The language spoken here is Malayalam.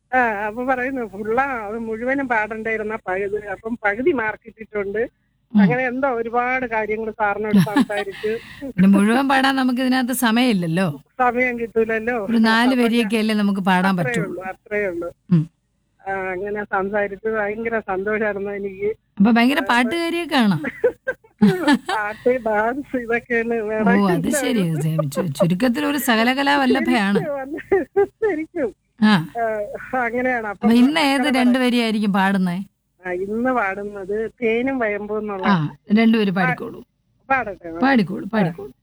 ആ അപ്പൊ പറയുന്നു ഫുള്ള അത് മുഴുവനും പാടണ്ടായിരുന്ന പകുതി അപ്പം പകുതി മാർക്ക് ഇട്ടിട്ടുണ്ട് അങ്ങനെ എന്തോ ഒരുപാട് കാര്യങ്ങൾ സാറിനോട് സംസാരിച്ച് പിന്നെ മുഴുവൻ പാടാൻ നമുക്ക് ഇതിനകത്ത് സമയമില്ലല്ലോ സമയം കിട്ടൂലല്ലോ ഒരു നാല് വരിയൊക്കെ അല്ലേ നമുക്ക് പാടാൻ അത്രേ പറ്റുള്ളൂ ഉള്ളൂ അത്രേ ഉള്ളൂ ഉം. ആ, അങ്ങനെ സംസാരിച്ച് ഭയങ്കര സന്തോഷമായിരുന്നു എനിക്ക് അപ്പൊ ഭയങ്കര പാട്ടുകാരിയൊക്കെ ആണോ പാട്ട് ഡാൻസ് ഇതൊക്കെയാണ് ഓ വേണം അത് ശരി ചു- ചുരുക്കത്തിൽ ഒരു സകലകലാ വല്ലഭയാണ് ശരിക്കും ആ ആ, അങ്ങനെയാണ് അപ്പൊ അപ്പൊ ഇന്ന് ഏത് രണ്ട് വരിയായിരിക്കും പാടുന്നേ ആ, ഇന്ന് പാടുന്നത് തേനും വയമ്പും എന്നുള്ള ആ രണ്ടുപേരും പാടിക്കോളൂ പാടട്ടെ പാടിക്കോളൂ പാടിക്കോളൂ